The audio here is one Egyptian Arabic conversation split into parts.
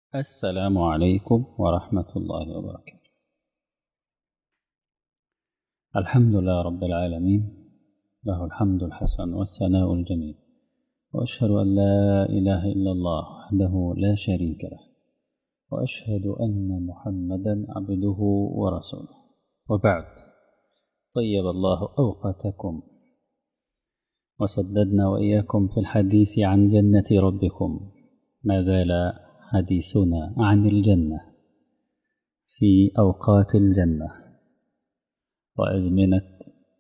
السلام عليكم ورحمة الله وبركاته الحمد لله رب العالمين له الحمد الحسن والثناء الجميل وأشهد أن لا إله إلا الله وحده لا شريك له وأشهد أن محمدا عبده ورسوله وبعد طيب الله أوقاتكم وسددنا وإياكم في الحديث عن جنة ربكم ما زال حديثنا عن الجنة في أوقات الجنة وأزمنة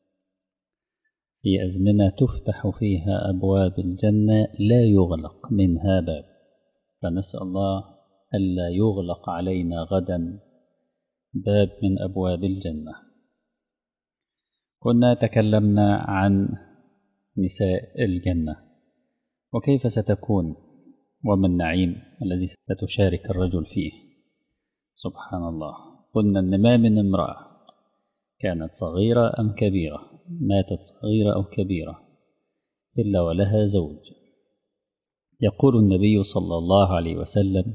في أزمنة تفتح فيها أبواب الجنة لا يغلق منها باب فنسأل الله ألا يغلق علينا غدا باب من أبواب الجنة كنا تكلمنا عن نساء الجنة وكيف ستكون وما النعيم الذي ستشارك الرجل فيه سبحان الله قلنا أن ما من امرأة كانت صغيرة أم كبيرة ماتت صغيرة أو كبيرة إلا ولها زوج يقول النبي صلى الله عليه وسلم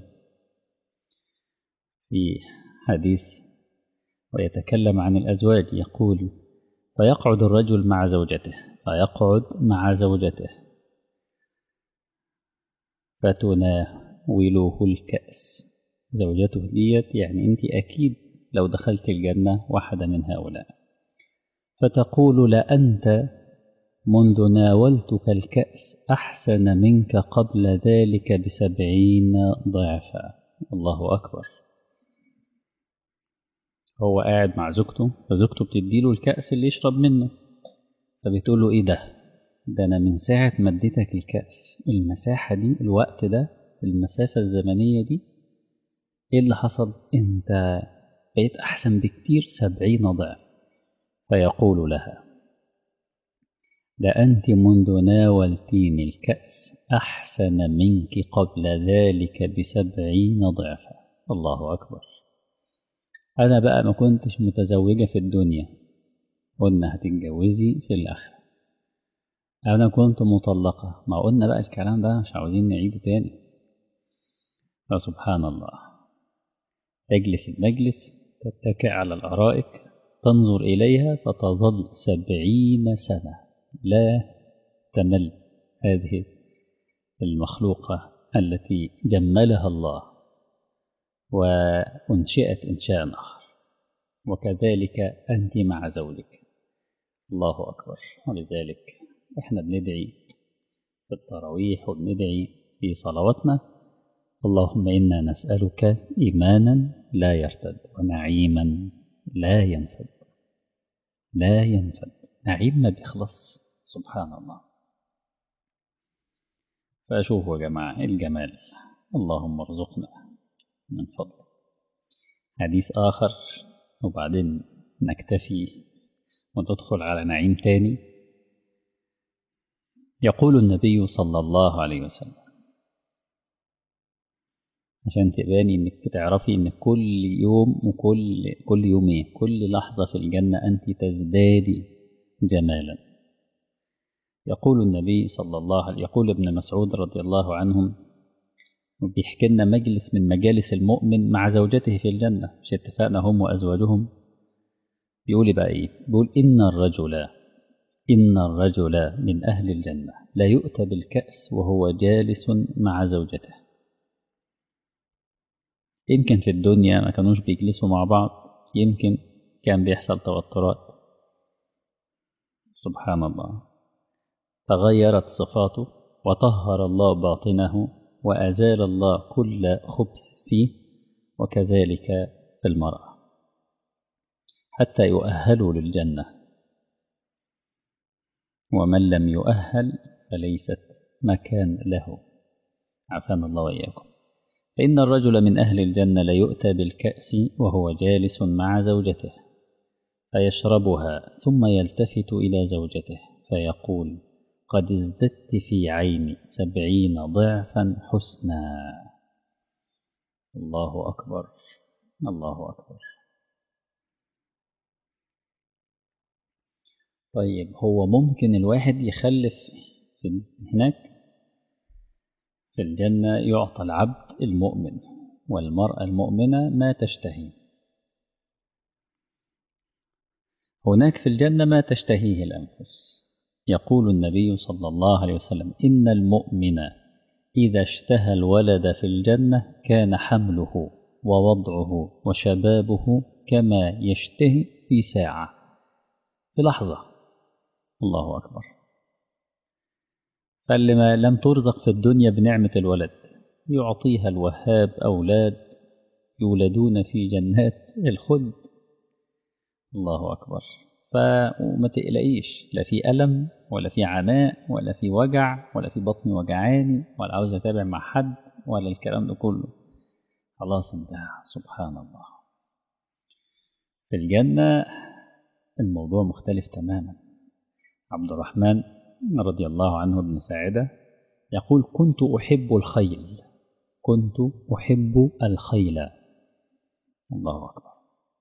في حديث ويتكلم عن الأزواج يقول فيقعد الرجل مع زوجته فيقعد مع زوجته فتناوله الكأس زوجته ديت يعني أنت أكيد لو دخلت الجنة واحدة من هؤلاء فتقول لأنت منذ ناولتك الكأس أحسن منك قبل ذلك بسبعين ضعفا الله أكبر هو قاعد مع زوجته فزوجته بتديله الكأس اللي يشرب منه فبتقول له إيه ده ده أنا من ساعة ما اديتك الكأس المساحة دي الوقت ده المسافة الزمنية دي إيه اللي حصل أنت بقيت أحسن بكتير سبعين ضعف فيقول لها لأنت منذ ناولتيني الكأس أحسن منك قبل ذلك بسبعين ضعفا الله أكبر أنا بقى ما كنتش متزوجة في الدنيا قلنا هتتجوزي في الآخرة أنا كنت مطلقة ما قلنا بقى الكلام ده مش عاوزين نعيده تاني فسبحان الله تجلس المجلس تتكئ على الأرائك تنظر إليها فتظل سبعين سنة لا تمل هذه المخلوقة التي جملها الله وأنشئت إنشاء آخر وكذلك أنت مع زوجك الله أكبر ولذلك إحنا بندعي في التراويح وبندعي في صلواتنا اللهم إنا نسألك إيمانا لا يرتد ونعيما لا ينفد لا ينفد نعيم ما بيخلص سبحان الله فأشوفوا يا جماعة الجمال اللهم ارزقنا من فضلك حديث آخر وبعدين نكتفي وندخل على نعيم تاني يقول النبي صلى الله عليه وسلم عشان تباني انك تعرفي ان كل يوم وكل كل يوم ايه كل لحظة في الجنة انت تزدادي جمالا يقول النبي صلى الله عليه يقول ابن مسعود رضي الله عنهم وبيحكي لنا مجلس من مجالس المؤمن مع زوجته في الجنة مش اتفقنا هم وأزواجهم بيقول بقى إيه بيقول إن الرجل إن الرجل من أهل الجنة لا يؤتى بالكأس وهو جالس مع زوجته يمكن في الدنيا ما كانوش بيجلسوا مع بعض يمكن كان بيحصل توترات سبحان الله تغيرت صفاته وطهر الله باطنه وأزال الله كل خبث فيه وكذلك في المرأة حتى يؤهلوا للجنة ومن لم يؤهل فليست مكان له عافانا الله وإياكم فإن الرجل من أهل الجنة ليؤتى بالكأس وهو جالس مع زوجته فيشربها ثم يلتفت إلى زوجته فيقول قد ازددت في عيني سبعين ضعفا حسنا الله أكبر الله أكبر طيب هو ممكن الواحد يخلف هناك في الجنة يعطى العبد المؤمن والمرأة المؤمنة ما تشتهي هناك في الجنة ما تشتهيه الأنفس يقول النبي صلى الله عليه وسلم إن المؤمن إذا اشتهى الولد في الجنة كان حمله ووضعه وشبابه كما يشتهي في ساعة في لحظة الله أكبر فاللي ما لم ترزق في الدنيا بنعمة الولد يعطيها الوهاب أولاد يولدون في جنات الخلد الله أكبر فما تقلقيش لا في ألم ولا في عناء ولا في وجع ولا في بطني وجعاني ولا عاوز أتابع مع حد ولا الكلام ده كله خلاص انتهى سبحان الله في الجنة الموضوع مختلف تماما عبد الرحمن رضي الله عنه بن ساعدة يقول كنت أحب الخيل كنت أحب الخيل الله أكبر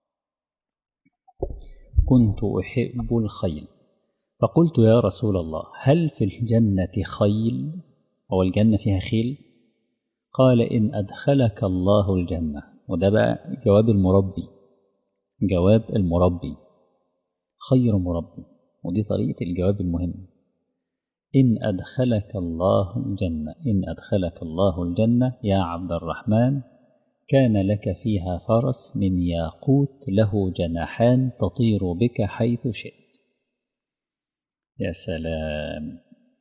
كنت أحب الخيل فقلت يا رسول الله هل في الجنة خيل هو الجنة فيها خيل قال إن أدخلك الله الجنة وده بقى جواب المربي جواب المربي خير مربي ودي طريقة الجواب المهم إن أدخلك الله الجنة إن أدخلك الله الجنة يا عبد الرحمن كان لك فيها فرس من ياقوت له جناحان تطير بك حيث شئت يا سلام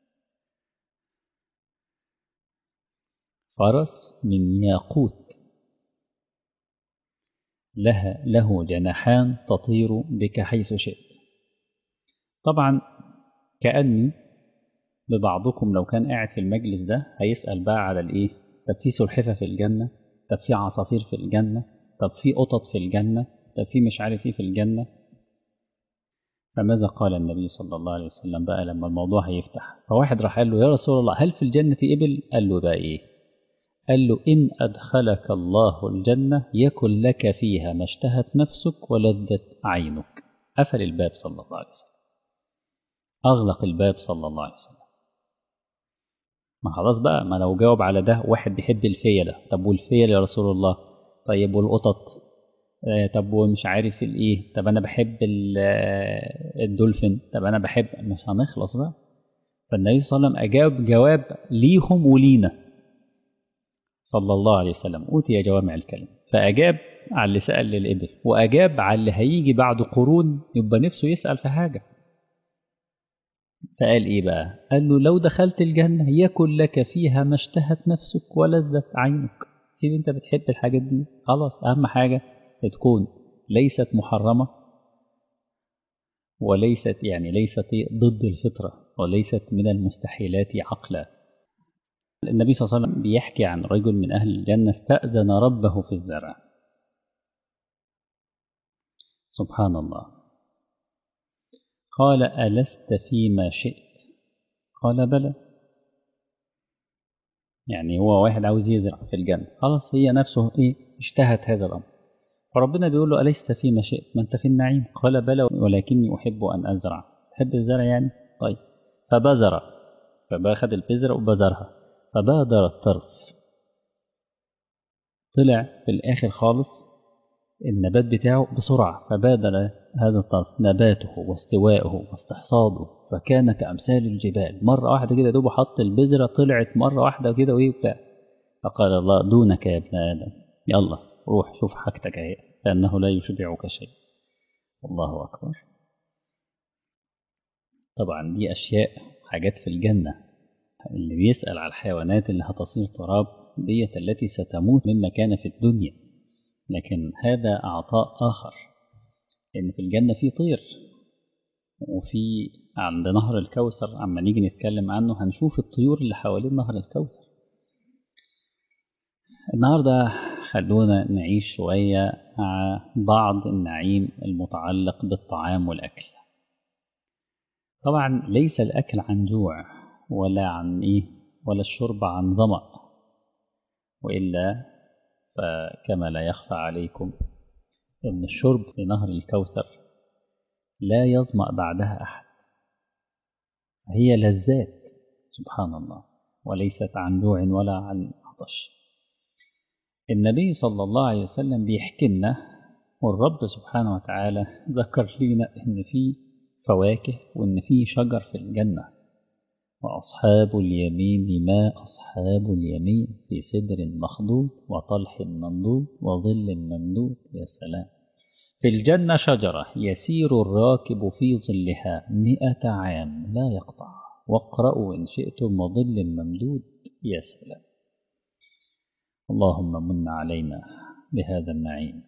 فرس من ياقوت لها له جناحان تطير بك حيث شئت طبعا كأني ببعضكم لو كان قاعد في المجلس ده هيسأل بقى على الإيه طب في سلحفة في الجنة طب في عصافير في الجنة طب في قطط في الجنة طب في مش عارف ايه في الجنة فماذا قال النبي صلى الله عليه وسلم بقى لما الموضوع هيفتح فواحد راح قال له يا رسول الله هل في الجنة إبل قال له بقى إيه قال له إن أدخلك الله الجنة يكن لك فيها ما اشتهت نفسك ولذت عينك قفل الباب صلى الله عليه وسلم أغلق الباب صلى الله عليه وسلم ما خلاص بقى ما لو جاوب على ده واحد بيحب الفيلة طب والفيل يا رسول الله طيب والقطط آه طب ومش عارف الايه طب انا بحب الدولفين طب انا بحب مش هنخلص بقى فالنبي صلى الله عليه وسلم اجاب جواب ليهم ولينا صلى الله عليه وسلم اوتي جوامع الكلم فاجاب على اللي سال للابل واجاب على اللي هيجي بعد قرون يبقى نفسه يسال في حاجه فقال ايه بقى قال له لو دخلت الجنة يكن لك فيها ما اشتهت نفسك ولذت عينك سيب انت بتحب الحاجات دي خلاص اهم حاجة تكون ليست محرمة وليست يعني ليست ضد الفطرة وليست من المستحيلات عقلا النبي صلى الله عليه وسلم بيحكي عن رجل من أهل الجنة استأذن ربه في الزرع سبحان الله قال ألست فيما شئت قال بلى يعني هو واحد عاوز يزرع في الجنة خلاص هي نفسه إيه اشتهت هذا الأمر فربنا بيقول له ألست فيما شئت ما أنت في النعيم قال بلى ولكني أحب أن أزرع تحب الزرع يعني طيب فبذر فباخد البذرة وبذرها فبادر الطرف طلع في الآخر خالص النبات بتاعه بسرعة فبادر هذا الطرف نباته واستواءه واستحصاده فكان كأمثال الجبال مرة واحدة كده دوب حط البذرة طلعت مرة واحدة كده وإيه وبتاع فقال الله دونك يا ابن آدم يلا روح شوف حاجتك اهي لأنه لا يشبعك شيء الله أكبر طبعا دي أشياء حاجات في الجنة اللي بيسأل على الحيوانات اللي هتصير تراب ديت التي ستموت مما كان في الدنيا لكن هذا عطاء آخر إن في الجنة في طير وفي عند نهر الكوثر عما نيجي نتكلم عنه هنشوف الطيور اللي حوالين نهر الكوثر النهاردة خلونا نعيش شوية مع بعض النعيم المتعلق بالطعام والأكل طبعا ليس الأكل عن جوع ولا عن إيه ولا الشرب عن ظمأ وإلا فكما لا يخفى عليكم أن الشرب في نهر الكوثر لا يظمأ بعدها أحد هي لذات سبحان الله وليست عن جوع ولا عن عطش النبي صلى الله عليه وسلم بيحكي لنا والرب سبحانه وتعالى ذكر لنا إن في فواكه وإن في شجر في الجنة وأصحاب اليمين ما أصحاب اليمين في سدر مخضود وطلح منضود وظل ممدود يا سلام في الجنة شجرة يسير الراكب في ظلها مئة عام لا يقطع واقرأوا إن شئتم وظل ممدود يا سلام اللهم من علينا بهذا النعيم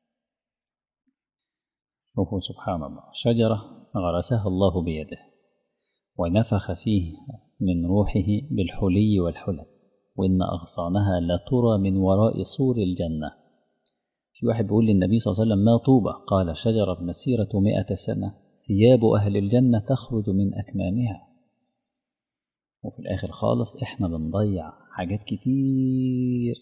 شوفوا سبحان الله شجرة غرسها الله بيده ونفخ فيه من روحه بالحلي والحلى وإن أغصانها لترى من وراء سور الجنة في واحد بيقول للنبي صلى الله عليه وسلم ما طوبة قال شجرة مسيرة مئة سنة ثياب أهل الجنة تخرج من أكمامها وفي الآخر خالص إحنا بنضيع حاجات كتير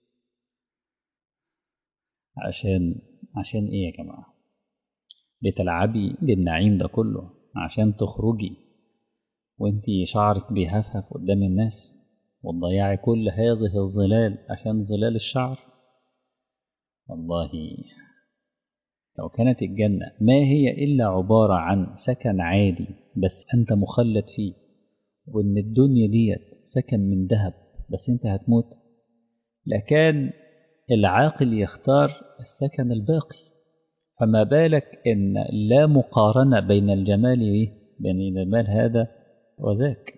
عشان عشان إيه يا جماعة بتلعبي بالنعيم ده كله عشان تخرجي وانتي شعرك بيهفهف قدام الناس وتضيعي كل هذه الظلال عشان ظلال الشعر والله لو كانت الجنة ما هي إلا عبارة عن سكن عادي بس أنت مخلد فيه وإن الدنيا ديت سكن من ذهب بس أنت هتموت لكان العاقل يختار السكن الباقي فما بالك إن لا مقارنة بين الجمال بين الجمال هذا وذاك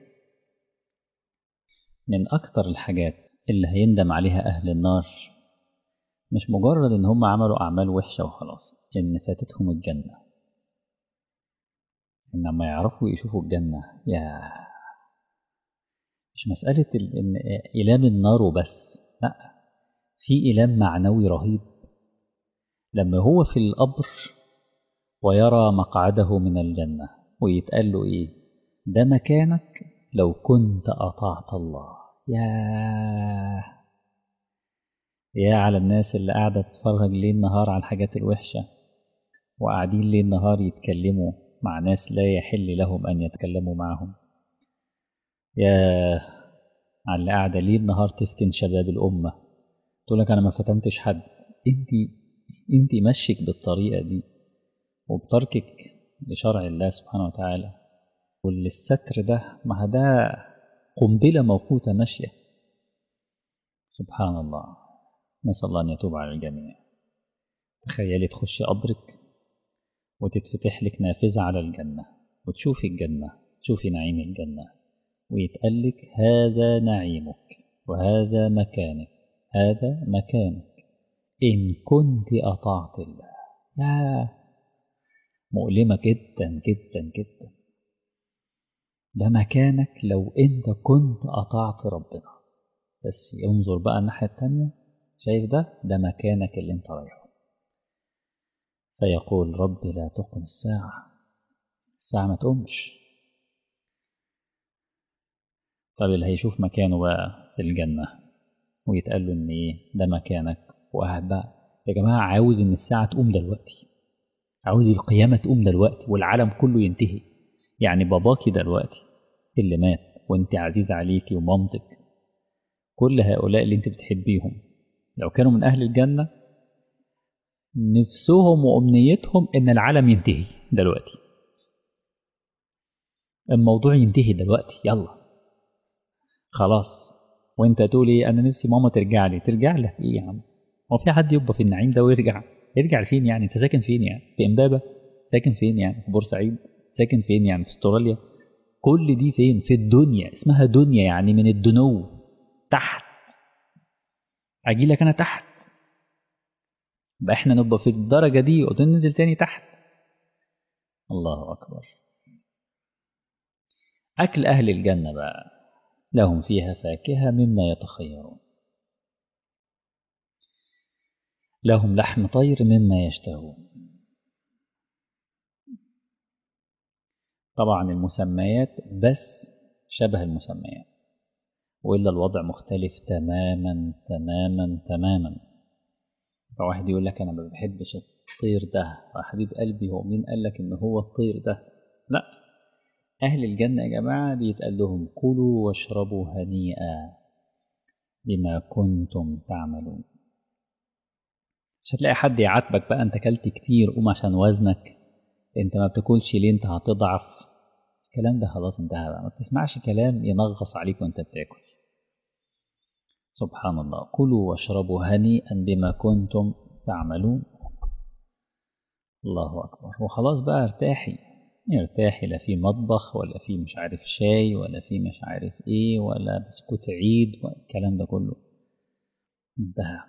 من أكتر الحاجات اللي هيندم عليها أهل النار مش مجرد إن هم عملوا أعمال وحشة وخلاص إن فاتتهم الجنة إن لما يعرفوا يشوفوا الجنة يا مش مسألة إن إيلام النار وبس لأ في إيلام معنوي رهيب لما هو في القبر ويرى مقعده من الجنة ويتقال له إيه ده مكانك لو كنت أطعت الله يا يا على الناس اللي قاعدة تتفرج ليل نهار على الحاجات الوحشة وقاعدين ليل نهار يتكلموا مع ناس لا يحل لهم أن يتكلموا معهم يا على اللي قاعدة ليل نهار تفتن شباب الأمة تقول لك أنا ما فتنتش حد أنت أنت مشيك بالطريقة دي وبتركك لشرع الله سبحانه وتعالى والستر ده ما ده قنبلة موقوتة ماشية سبحان الله نسأل الله أن يتوب على الجميع تخيلي تخشي قبرك وتتفتح لك نافذة على الجنة وتشوفي الجنة تشوفي نعيم الجنة ويتقال لك هذا نعيمك وهذا مكانك هذا مكانك إن كنت أطعت الله يا مؤلمة جدا جدا جدا ده مكانك لو انت كنت قطعت ربنا بس انظر بقى الناحية التانية شايف ده ده مكانك اللي انت رايحه فيقول ربي لا تقم الساعة الساعة ما تقومش طب اللي هيشوف مكانه بقى في الجنة ويتقال له ان ايه ده مكانك وقاعد بقى يا جماعة عاوز ان الساعة تقوم دلوقتي عاوز القيامة تقوم دلوقتي والعالم كله ينتهي يعني باباكي دلوقتي اللي مات وانت عزيز عليكي ومامتك كل هؤلاء اللي انت بتحبيهم لو كانوا من أهل الجنة نفسهم وأمنيتهم إن العالم ينتهي دلوقتي الموضوع ينتهي دلوقتي يلا خلاص وانت تقول ايه انا نفسي ماما ترجع لي ترجع لك ايه يا عم هو في حد يبقى في النعيم ده ويرجع يرجع فين يعني انت ساكن فين يعني في امبابه ساكن فين يعني في بورسعيد ساكن فين يعني في استراليا كل دي فين في الدنيا اسمها دنيا يعني من الدنو تحت اجي لك انا تحت بقى احنا نبقى في الدرجة دي وننزل تاني تحت الله أكبر أكل أهل الجنة بقى لهم فيها فاكهة مما يتخيرون لهم لحم طير مما يشتهون طبعا المسميات بس شبه المسميات وإلا الوضع مختلف تماما تماما تماما فواحد يقول لك أنا ما بحبش الطير ده حبيب قلبي هو مين قال لك إن هو الطير ده لا أهل الجنة يا جماعة بيتقال لهم كلوا واشربوا هنيئا بما كنتم تعملون مش هتلاقي حد يعاتبك بقى انت اكلت كتير قوم عشان وزنك انت ما بتاكلش ليه انت هتضعف الكلام ده خلاص انتهى بقى ما بتسمعش كلام ينغص عليك وانت بتاكل سبحان الله كلوا واشربوا هنيئا بما كنتم تعملون الله أكبر وخلاص بقى ارتاحي ارتاحي لا في مطبخ ولا في مش عارف شاي ولا في مش عارف ايه ولا بسكوت عيد والكلام ده كله انتهى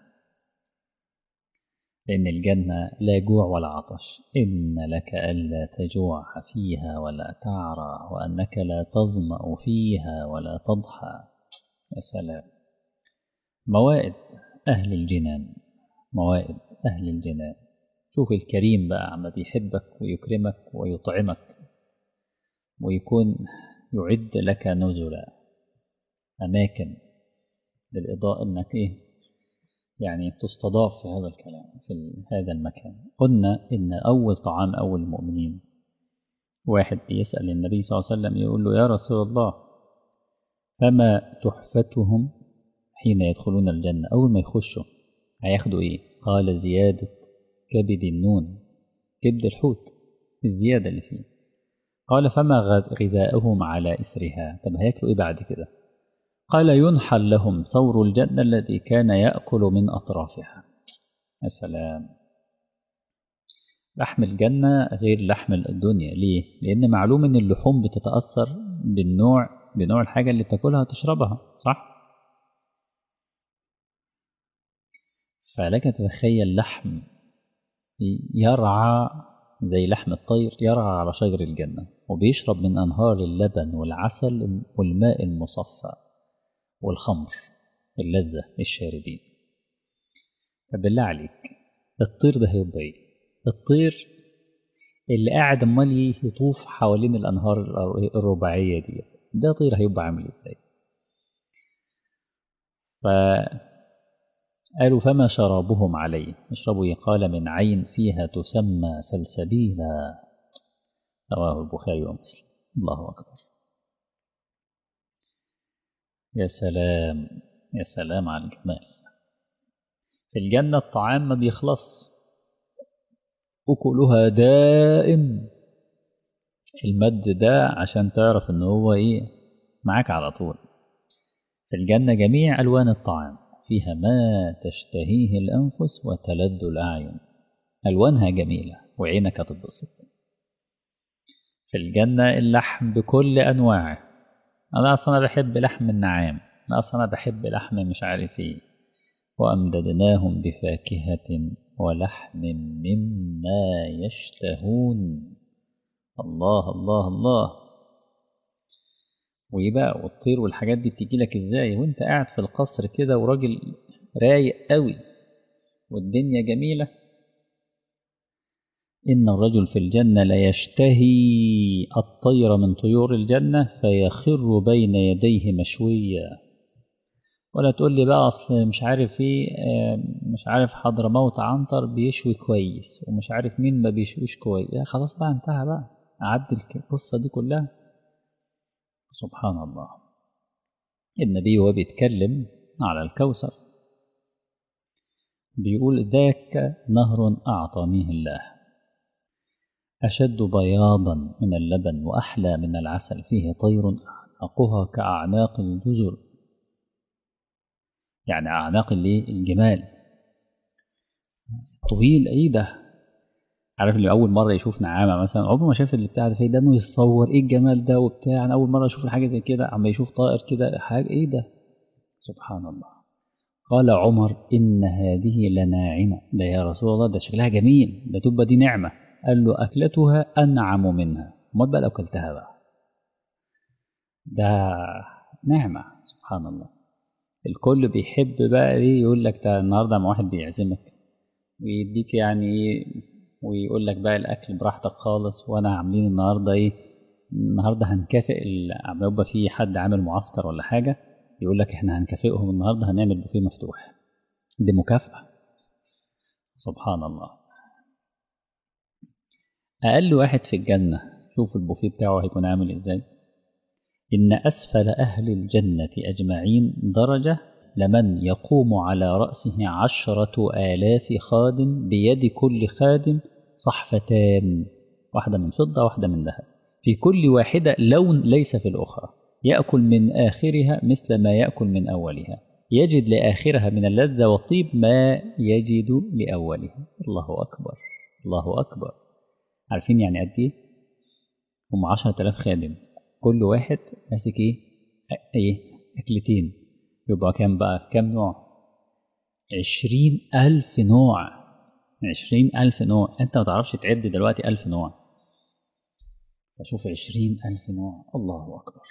لأن الجنة لا جوع ولا عطش إن لك ألا تجوع فيها ولا تعرى وأنك لا تظمأ فيها ولا تضحى يا سلام موائد أهل الجنان موائد أهل الجنان شوف الكريم بقى عما بيحبك ويكرمك ويطعمك ويكون يعد لك نزلا أماكن للإضاءة إنك إيه يعني تستضاف في هذا الكلام في هذا المكان قلنا إن أول طعام أول المؤمنين واحد يسأل النبي صلى الله عليه وسلم يقول له يا رسول الله فما تحفتهم حين يدخلون الجنة أول ما يخشوا هياخدوا إيه قال زيادة كبد النون كبد الحوت الزيادة اللي فيه قال فما غذاؤهم على إثرها طب هياكلوا إيه بعد كده قال ينحل لهم ثور الجنة الذي كان يأكل من أطرافها يا سلام لحم الجنة غير لحم الدنيا ليه؟ لأن معلوم إن اللحوم بتتأثر بالنوع بنوع الحاجة اللي بتاكلها وتشربها صح؟ فلك تتخيل لحم يرعى زي لحم الطير يرعى على شجر الجنة وبيشرب من أنهار اللبن والعسل والماء المصفى والخمر اللذة الشاربين فبالله عليك الطير ده هيبقى ايه الطير اللي قاعد امال يطوف حوالين الانهار الرباعيه دي ده طير هيبقى عامل ازاي فقالوا فما شرابهم عليه يشربوا قال من عين فيها تسمى سلسبيلا رواه البخاري ومسلم الله اكبر يا سلام يا سلام على الجمال في الجنة الطعام ما بيخلص أكلها دائم المد ده عشان تعرف ان هو ايه معاك على طول في الجنة جميع ألوان الطعام فيها ما تشتهيه الأنفس وتلذ الأعين ألوانها جميلة وعينك هتتبسط في الجنة اللحم بكل أنواعه أنا أصلا بحب لحم النعام أنا أصلا بحب لحم مش عارف إيه وأمددناهم بفاكهة ولحم مما يشتهون الله الله الله ويبقى والطير والحاجات دي بتيجي لك ازاي وانت قاعد في القصر كده وراجل رايق قوي والدنيا جميلة إن الرجل في الجنة ليشتهي الطير من طيور الجنة فيخر بين يديه مشويا ولا تقول لي بقى أصل مش عارف إيه مش عارف حضرموت عنتر بيشوي كويس ومش عارف مين ما بيشويش كويس يا خلاص بقى انتهى بقى أعدي القصة دي كلها سبحان الله النبي وهو بيتكلم على الكوثر بيقول ذاك نهر أعطانيه الله أشد بياضا من اللبن وأحلى من العسل فيه طير أعناقها كأعناق الجزر يعني أعناق الجمال طويل إيه ده عارف اللي أول مرة يشوف نعامة مثلا عمره ما شاف اللي بتاع ده ده إنه يتصور إيه الجمال ده وبتاع أنا أول مرة أشوف حاجة زي كده عم يشوف طائر كده حاجة إيه ده سبحان الله قال عمر إن هذه لناعمة ده يا رسول الله ده شكلها جميل ده تبقى دي نعمة قال له أكلتها أنعم منها ما بقى لو أكلتها بقى ده نعمة سبحان الله الكل بيحب بقى ايه يقول لك ده النهارده مع واحد بيعزمك ويديك يعني ويقول لك بقى الاكل براحتك خالص وانا عاملين النهارده ايه النهارده هنكافئ عم يبقى في حد عامل معسكر ولا حاجه يقول لك احنا هنكافئهم النهارده هنعمل بوفيه مفتوح دي مكافأة سبحان الله أقل واحد في الجنة شوف البوفيه بتاعه هيكون عامل ازاي إن أسفل أهل الجنة أجمعين درجة لمن يقوم على رأسه عشرة آلاف خادم بيد كل خادم صحفتان واحدة من فضة واحدة من ذهب في كل واحدة لون ليس في الأخرى يأكل من آخرها مثل ما يأكل من أولها يجد لآخرها من اللذة والطيب ما يجد لأولها الله أكبر الله أكبر عارفين يعني قد إيه؟ هم عشرة آلاف خادم كل واحد ماسك إيه؟ إيه؟ أكلتين يبقى كام بقى؟ كام نوع؟ عشرين ألف نوع عشرين ألف نوع أنت ما تعرفش تعد دلوقتي ألف نوع فشوف عشرين ألف نوع الله أكبر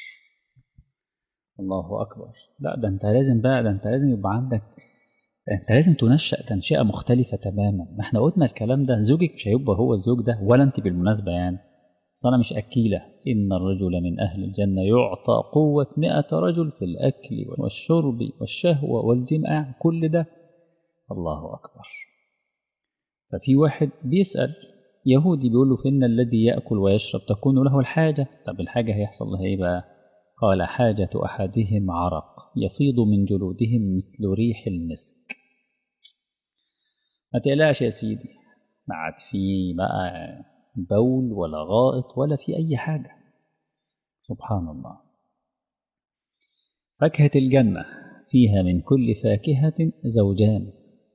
الله أكبر لا ده أنت لازم بقى ده أنت لازم يبقى عندك أنت لازم تنشأ تنشئة مختلفة تماما ما احنا قلنا الكلام ده زوجك مش هيبقى هو الزوج ده ولا أنت بالمناسبة يعني أصل أنا مش أكيلة إن الرجل من أهل الجنة يعطى قوة مئة رجل في الأكل والشرب والشهوة والجماع كل ده الله أكبر ففي واحد بيسأل يهودي بيقول له فإن الذي يأكل ويشرب تكون له الحاجة طب الحاجة هيحصل لها إيه بقى قال حاجة أحدهم عرق يفيض من جلودهم مثل ريح المسك ما تقلقش يا سيدي ما عاد في بقى بول ولا غائط ولا في أي حاجة سبحان الله فاكهة الجنة فيها من كل فاكهة زوجان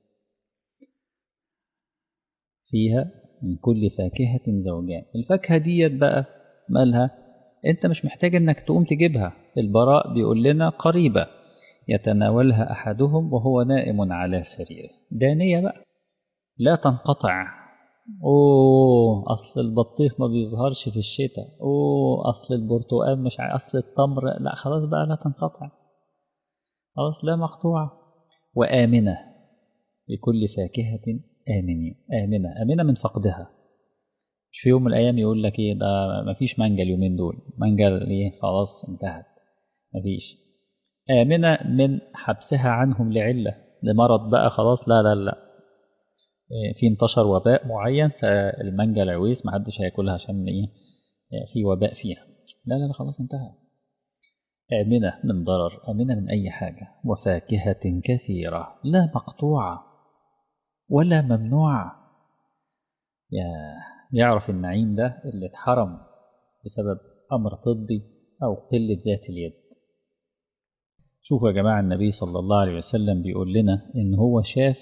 فيها من كل فاكهة زوجان الفاكهة ديت بقى مالها انت مش محتاج انك تقوم تجيبها البراء بيقول لنا قريبة يتناولها أحدهم وهو نائم على سريره دانية بقى لا تنقطع أوه أصل البطيخ ما بيظهرش في الشتاء أوه أصل البرتقال مش ع... أصل التمر لا خلاص بقى لا تنقطع خلاص لا مقطوعة وآمنة لكل فاكهة آمنين آمنة آمنة من فقدها مش في يوم من الأيام يقول لك إيه ده مفيش مانجا اليومين دول مانجا إيه خلاص انتهت مفيش آمنة من حبسها عنهم لعلة لمرض بقى خلاص لا لا لا في انتشر وباء معين فالمانجا العويس محدش هياكلها عشان ايه في وباء فيها لا لا لا خلاص انتهى آمنة من ضرر آمنة من أي حاجة وفاكهة كثيرة لا مقطوعة ولا ممنوعة يا يعرف النعيم ده اللي اتحرم بسبب أمر طبي أو قلة ذات اليد شوفوا يا جماعة النبي صلى الله عليه وسلم بيقول لنا إن هو شاف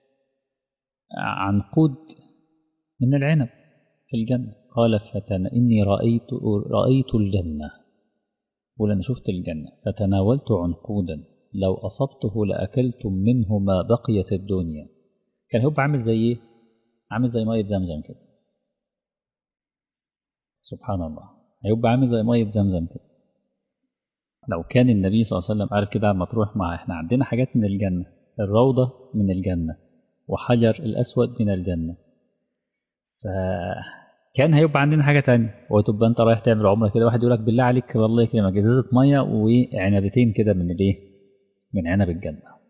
عنقود من العنب في الجنة قال فتن إني رأيت رأيت الجنة قول أنا شفت الجنة فتناولت عنقودا لو أصبته لأكلتم منه ما بقيت الدنيا كان هو عامل زي إيه؟ عامل زي مية زمزم كده سبحان الله هيبقى عامل زي مية زمزم كده لو كان النبي صلى الله عليه وسلم قال كده لما تروح مع احنا عندنا حاجات من الجنة الروضة من الجنة وحجر الأسود من الجنة فكان هيبقى عندنا حاجة تانية وتبقى أنت رايح تعمل عمرة كده واحد يقول لك بالله عليك والله يكرمك إزازة مية وعنبتين كده من الإيه؟ من عنب الجنة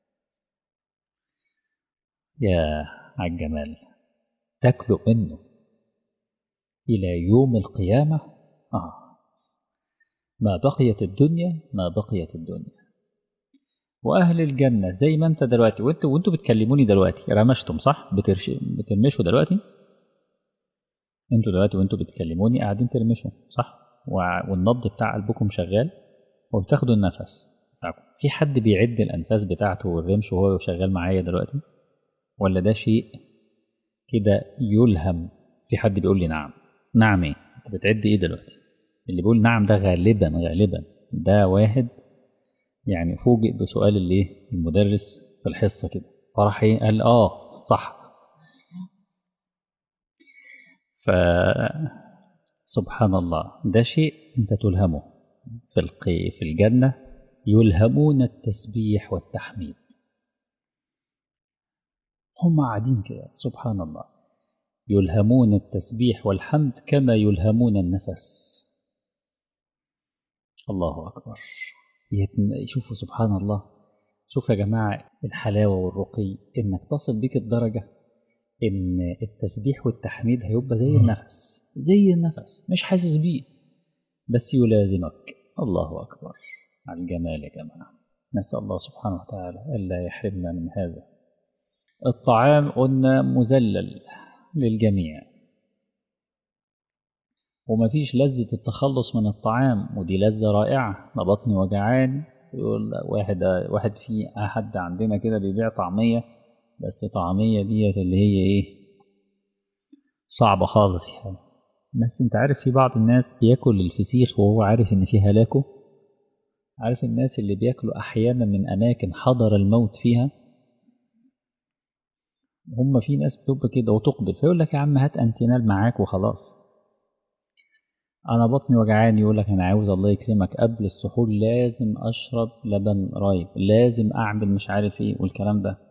يا على الجمال تاكلوا منه إلى يوم القيامة آه ما بقيت الدنيا ما بقيت الدنيا واهل الجنه زي ما انت دلوقتي وانتوا وانتوا بتكلموني دلوقتي رمشتم صح بترش بترمشوا دلوقتي انتوا دلوقتي وانتوا بتكلموني قاعدين ترمشوا صح والنبض بتاع قلبكم شغال وبتاخدوا النفس بتاعكم في حد بيعد الانفاس بتاعته والرمش وهو شغال معايا دلوقتي ولا ده شيء كده يلهم في حد بيقول لي نعم نعم ايه انت بتعد ايه دلوقتي اللي بيقول نعم ده غالبا غالبا ده واحد يعني فوجئ بسؤال الايه المدرس في الحصه كده فراح ايه قال اه صح ف سبحان الله ده شيء انت تلهمه في القي في الجنه يلهمون التسبيح والتحميد هم قاعدين كده سبحان الله يلهمون التسبيح والحمد كما يلهمون النفس الله اكبر شوفوا سبحان الله شوف يا جماعة الحلاوة والرقي إنك تصل بيك الدرجة إن التسبيح والتحميد هيبقى زي النفس زي النفس مش حاسس بيه بس يلازمك الله أكبر على الجمال يا جماعة نسأل الله سبحانه وتعالى ألا يحرمنا من هذا الطعام قلنا مذلل للجميع ومفيش لذة التخلص من الطعام ودي لذة رائعة ما بطني وجعان يقول واحد واحد في حد عندنا كده بيبيع طعمية بس طعمية ديت اللي هي ايه صعبة خالص يعني بس انت عارف في بعض الناس بياكل الفسيخ وهو عارف ان فيه هلاكه عارف الناس اللي بياكلوا احيانا من اماكن حضر الموت فيها هم في ناس بتبقى كده وتقبل فيقول لك يا عم هات انتينال معاك وخلاص انا بطني وجعان يقول لك انا عاوز الله يكرمك قبل السحور لازم اشرب لبن رايب لازم اعمل مش عارف ايه والكلام ده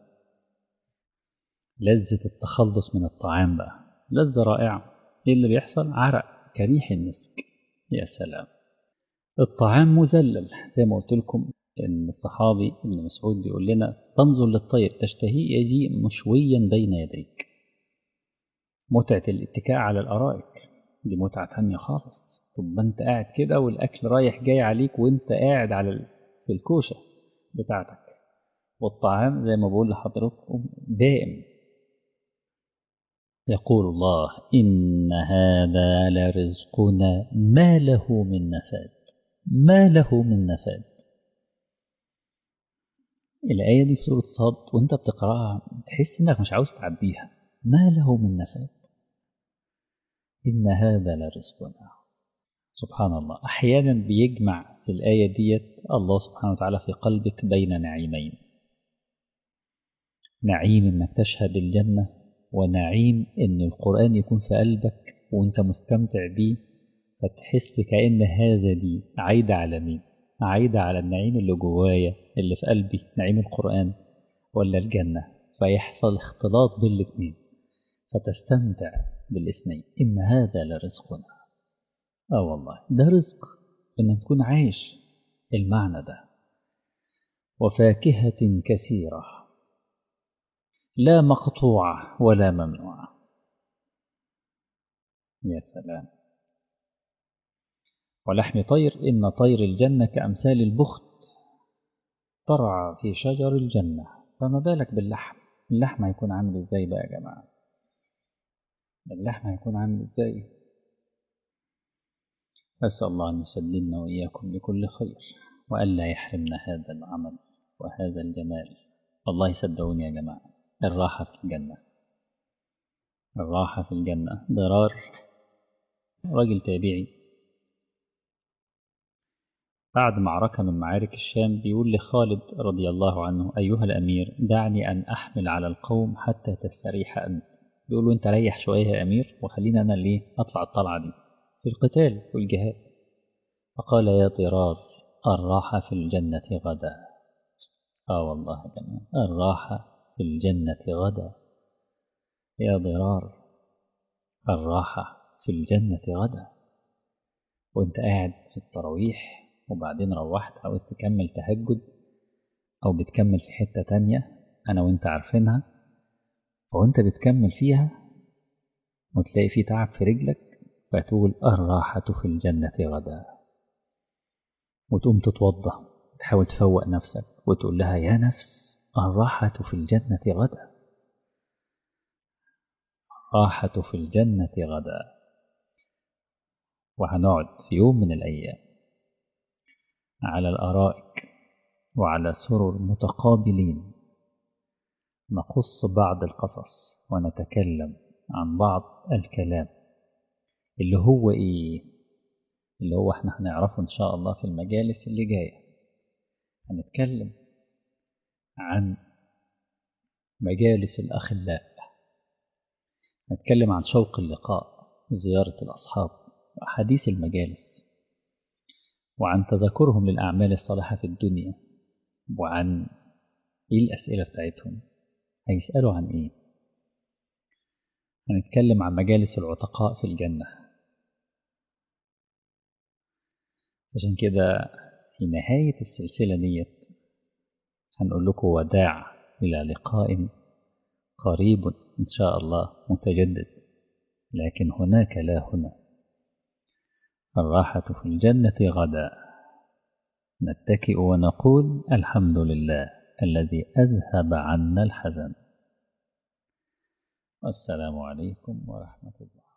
لذة التخلص من الطعام بقى لذة رائعة ايه اللي بيحصل عرق كريح المسك يا سلام الطعام مذلل زي ما قلت لكم ان الصحابي ابن مسعود بيقول لنا تنظر للطير تشتهي يجيء مشويا بين يديك متعة الاتكاء على الأرائك دي متعة تانية خالص طب انت قاعد كده والأكل رايح جاي عليك وانت قاعد على في الكوشة بتاعتك والطعام زي ما بقول لحضراتكم دائم يقول الله إن هذا لرزقنا ما له من نفاد ما له من نفاد الآية دي في سورة صاد وانت بتقرأها تحس انك مش عاوز تعديها ما له من نفاد إن هذا لرزقنا سبحان الله أحيانا بيجمع في الآية ديت الله سبحانه وتعالى في قلبك بين نعيمين نعيم انك تشهد الجنة ونعيم ان القرآن يكون في قلبك وانت مستمتع بيه فتحس كأن هذا دي عايدة على مين عايدة على النعيم اللي جوايا اللي في قلبي نعيم القرآن ولا الجنة فيحصل اختلاط بين الاثنين فتستمتع بالاثنين إن هذا لرزقنا آه والله ده رزق إنك تكون عايش المعنى ده وفاكهة كثيرة لا مقطوعة ولا ممنوعة يا سلام ولحم طير إن طير الجنة كأمثال البخت ترعى في شجر الجنة فما بالك باللحم اللحم هيكون عامل ازاي بقى يا جماعة اللحم هيكون عامل ازاي أسأل الله أن يسلمنا وإياكم لكل خير وألا يحرمنا هذا العمل وهذا الجمال الله يصدقوني يا جماعة الراحة في الجنة الراحة في الجنة ضرار راجل تابعي بعد معركة من معارك الشام بيقول لخالد رضي الله عنه أيها الأمير دعني أن أحمل على القوم حتى تستريح أنت بيقول له أنت ريح شوية يا أمير وخلينا أنا اللي أطلع الطلعة دي في القتال والجهاد فقال يا طراز الراحة في الجنة غدا آه والله يا جماعة الراحة في الجنة غدا يا ضرار الراحة في الجنة غدا وانت قاعد في التراويح وبعدين روحت عاوز تكمل تهجد أو بتكمل في حتة تانية أنا وأنت عارفينها وأنت بتكمل فيها وتلاقي في تعب في رجلك فتقول الراحة في الجنة غدا وتقوم تتوضأ تحاول تفوق نفسك وتقول لها يا نفس الراحة في الجنة غدا الراحة في الجنة غدا وهنقعد في يوم من الأيام على الأرائك وعلى سرر متقابلين نقص بعض القصص ونتكلم عن بعض الكلام اللي هو إيه اللي هو احنا هنعرفه إن شاء الله في المجالس اللي جاية هنتكلم عن مجالس الأخلاء نتكلم عن شوق اللقاء وزيارة الأصحاب وأحاديث المجالس وعن تذكرهم للأعمال الصالحة في الدنيا وعن إيه الأسئلة بتاعتهم هيسألوا عن إيه هنتكلم عن مجالس العتقاء في الجنة عشان كده في نهاية السلسلة ديت هنقول لكم وداع إلى لقاء قريب إن شاء الله متجدد لكن هناك لا هنا الراحة في الجنة غدا نتكئ ونقول الحمد لله الذي أذهب عنا الحزن السلام عليكم ورحمة الله